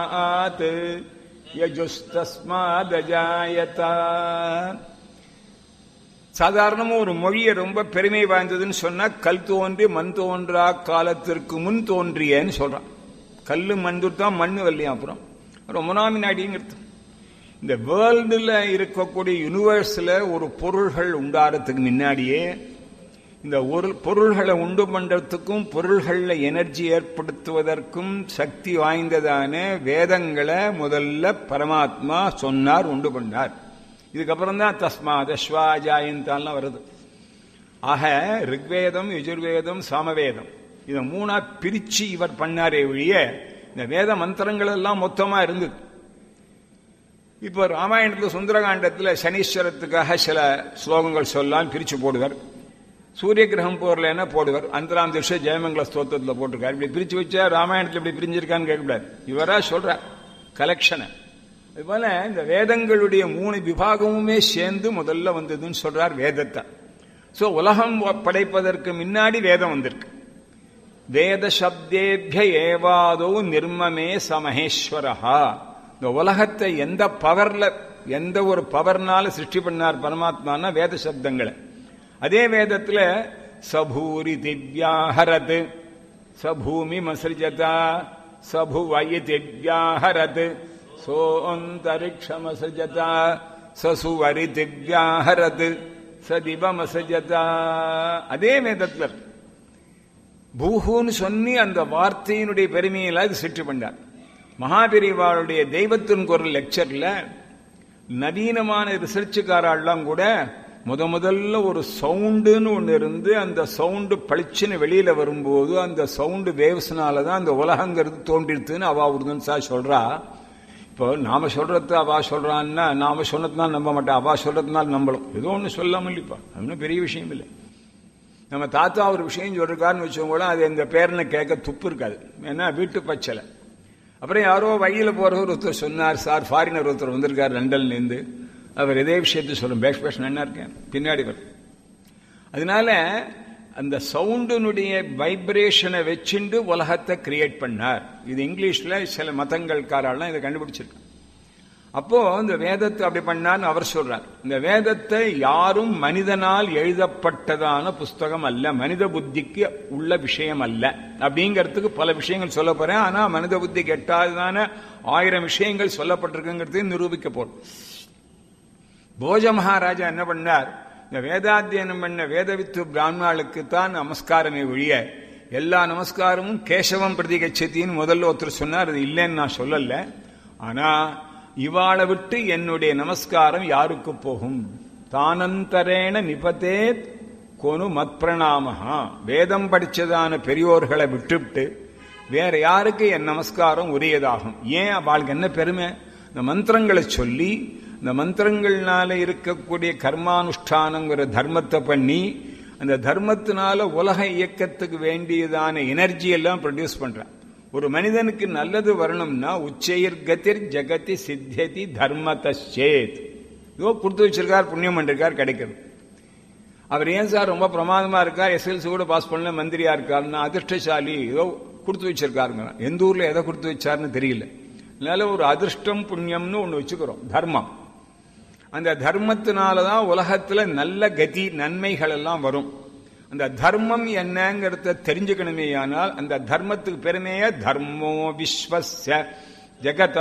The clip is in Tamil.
ஆத் யஜுஸ்தஸ்மாதஜாயதா சாதாரணமா ஒரு மொழியை ரொம்ப பெருமை வாய்ந்ததுன்னு சொன்னா கல் தோன்றி மண் தோன்றா காலத்திற்கு முன் தோன்றியன்னு சொல்றான் கல்லு மண் தான் மண்ணு வரலையா அப்புறம் ரொம்ப நாமினாடிங்கிறது இந்த வேர்ல்டுல இருக்கக்கூடிய யூனிவர்ஸ்ல ஒரு பொருள்கள் உண்டாறதுக்கு முன்னாடியே இந்த ஒரு பொருள்களை உண்டு பண்றதுக்கும் பொருள்கள்ல எனர்ஜி ஏற்படுத்துவதற்கும் சக்தி வாய்ந்ததான வேதங்களை முதல்ல பரமாத்மா சொன்னார் உண்டு பண்ணார் இதுக்கப்புறம் தான் தஸ்மாத் அஸ்வாஜாயந்தான்லாம் வருது ஆக ரிக்வேதம் யஜுர்வேதம் சாமவேதம் இதை மூணா பிரிச்சு இவர் பண்ணாரே ஒழிய இந்த வேத மந்திரங்கள் எல்லாம் மொத்தமா இருந்தது இப்போ ராமாயணத்தில் சுந்தரகாண்டத்தில் சனீஸ்வரத்துக்காக சில ஸ்லோகங்கள் சொல்லலாம் பிரிச்சு போடுவார் சூரிய கிரகம் போர்லன்னா போடுவார் அந்தராம் திஷ ஜெயமங்கல ஸ்தோத்திரத்தில் போட்டிருக்காரு இப்படி பிரிச்சு வச்சா ராமாயணத்தில் இப்படி பிரிஞ்சிருக்கான்னு கேட்கக்கூடாது இவரா சொல்றார் கலெக்ஷனை அதுபோல இந்த வேதங்களுடைய மூணு விபாகமுமே சேர்ந்து முதல்ல வந்ததுன்னு சொல்றார் வேதத்தை சோ உலகம் படைப்பதற்கு முன்னாடி வேதம் வந்திருக்கு வேத சப்தேபிய ஏவாதோ நிர்மமே சமஹேஸ்வரஹா இந்த உலகத்தை எந்த பவர்ல எந்த ஒரு பவர்னால சிருஷ்டி பண்ணார் பரமாத்மானா வேத சப்தங்களை அதே வேதத்துல சபூரி திவ்யாஹரத் சபூமி மசிருஜதா சபுவயி திவ்யாஹரத் சோந்தரிக்ஷமசஜதா சசுவரி திவ்யாஹரத் சதிபமசஜதா அதே வேதத்துல பூஹூன்னு சொல்லி அந்த வார்த்தையினுடைய பெருமையில அது சிற்று பண்ணார் மகாபிரிவாளுடைய தெய்வத்தின் குரல் லெக்சர்ல நவீனமான ரிசர்ச்சுக்காரெல்லாம் கூட முத முதல்ல ஒரு சவுண்டுன்னு ஒன்று இருந்து அந்த சவுண்டு பளிச்சுன்னு வெளியில வரும்போது அந்த சவுண்டு வேவ்ஸ்னால தான் அந்த உலகங்கிறது தோன்றிடுதுன்னு அவா உருதுன்னு சார் சொல்றா இப்போ நாம சொல்றது அவா சொல்றான்னா நாம சொன்னதுனால நம்ப மாட்டா அவா சொல்றதுனால நம்பணும் ஏதோ ஒன்று சொல்லாமல் இல்லைப்பா ஒன்றும் பெரிய விஷயம் இல்லை நம்ம தாத்தா ஒரு விஷயம் சொல்றாருன்னு வச்சவங்க அது எங்க பேரனை கேட்க துப்பு இருக்காது ஏன்னா வீட்டு பச்சலை அப்புறம் யாரோ வழியில் போறவர் ஒருத்தர் சொன்னார் சார் ஃபாரினர் ஒருத்தர் வந்திருக்கார் லண்டன்லேருந்து அவர் இதே விஷயத்தை சொல்லும் பேஷ் பேஷ் என்ன இருக்கேன் பின்னாடி வரும் அதனால அந்த சவுண்டினுடைய வைப்ரேஷனை வச்சுண்டு உலகத்தை கிரியேட் பண்ணார் இது இங்கிலீஷ்ல சில மதங்கள்காரெல்லாம் இதை கண்டுபிடிச்சிருக்காங்க அப்போ இந்த வேதத்தை அப்படி பண்ணான்னு அவர் சொல்றார் இந்த வேதத்தை யாரும் மனிதனால் எழுதப்பட்டதான புஸ்தகம் அல்ல மனித புத்திக்கு உள்ள விஷயம் அல்ல அப்படிங்கிறதுக்கு பல விஷயங்கள் சொல்ல போறேன் ஆனா மனித புத்திக்கு எட்டாவதான ஆயிரம் விஷயங்கள் சொல்லப்பட்டிருக்குங்கிறது நிரூபிக்க போறோம் போஜ மகாராஜா என்ன பண்ணார் இந்த வேதாத்தியனம் பண்ண வேதவித்து பிராமணாளுக்கு தான் நமஸ்காரமே ஒழிய எல்லா நமஸ்காரமும் கேசவம் பிரதிகச்சத்தின்னு முதல்ல ஒருத்தர் சொன்னார் அது இல்லைன்னு நான் சொல்லல ஆனா இவாளை விட்டு என்னுடைய நமஸ்காரம் யாருக்கு போகும் தானந்தரேன நிபதே கொனு மத் பிரணாமஹா வேதம் படிச்சதான பெரியோர்களை விட்டுவிட்டு வேற யாருக்கு என் நமஸ்காரம் உரியதாகும் ஏன் அவளுக்கு என்ன பெருமை இந்த மந்திரங்களை சொல்லி இந்த மந்திரங்கள்னால இருக்கக்கூடிய கர்மானுஷ்டானங்கிற தர்மத்தை பண்ணி அந்த தர்மத்தினால உலக இயக்கத்துக்கு வேண்டியதான எனர்ஜி எல்லாம் ப்ரொடியூஸ் பண்றான் ஒரு மனிதனுக்கு நல்லது வரணும்னா உச்சையர் கதிர் ஜெகதி சித்தியதி தர்மத்தேத் இதோ கொடுத்து வச்சிருக்கார் புண்ணியம் பண்ணிருக்கார் கிடைக்கிறது அவர் ஏன் சார் ரொம்ப பிரமாதமா இருக்கார் எஸ்எல்சி கூட பாஸ் பண்ணல மந்திரியா இருக்காருன்னா அதிர்ஷ்டசாலி ஏதோ கொடுத்து வச்சிருக்காருங்க எந்த ஊர்ல எதை கொடுத்து வச்சாருன்னு தெரியல அதனால ஒரு அதிர்ஷ்டம் புண்ணியம்னு ஒன்று வச்சுக்கிறோம் தர்மம் அந்த தர்மத்தினாலதான் உலகத்துல நல்ல கதி நன்மைகள் எல்லாம் வரும் அந்த தர்மம் என்னங்கிறத தெரிஞ்சுக்கணுமே ஆனால் அந்த தர்மத்துக்கு பெருமைய தர்மோ விஸ்வச ஜெகத